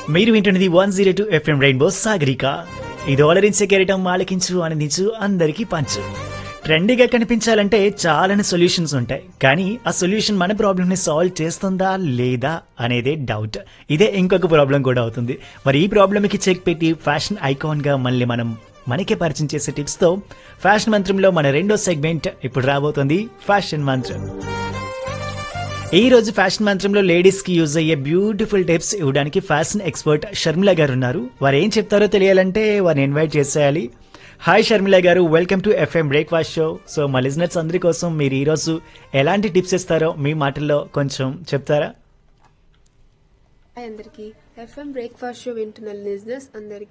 మీరు వింటున్నది one zero two FM rainbow Sagarika ఇది ఆలరించే కెరటం ఆలకించు ఆనందించు అందరికీ పంచు ట్రెండీగా కనిపించాలంటే చాలానే సొల్యూషన్స్ ఉంటాయి కానీ ఆ సొల్యూషన్ మన ప్రాబ్లమ్ ని సాల్వ్ చేస్తుందా లేదా అనేదే డౌట్ ఇదే ఇంకొక ప్రాబ్లం కూడా అవుతుంది మరి ఈ ప్రాబ్లమ్కి చెక్ పెట్టి ఫ్యాషన్ ఐకాన్ గా మళ్ళీ మనం మనకే పరిచయం చేసే టిప్స్ తో ఫ్యాషన్ మంత్రంలో మన రెండో సెగ్మెంట్ ఇప్పుడు రాబోతుంది ఫ్యాషన్ మంత్రం ఈ రోజు ఫ్యాషన్ మంత్రంలో లేడీస్ కి యూజ్ అయ్యే బ్యూటిఫుల్ టిప్స్ ఇవ్వడానికి ఫ్యాషన్ ఎక్స్పర్ట్ షర్మిల గారు ఉన్నారు వారు ఏం చెప్తారో తెలియాలంటే వారిని ఇన్వైట్ చేసేయాలి hi Sharmila garu welcome to FM breakfast show so మా లిజనర్స్ అందరి కోసం మీరు ఈ రోజు ఎలాంటి టిప్స్ ఇస్తారో మీ మాటల్లో కొంచెం చెప్తారా హాయ్ అందరికి ఎఫ్ఎం బ్రేక్ఫాస్ట్ షో వింటున్న లిజినెస్ అందరికి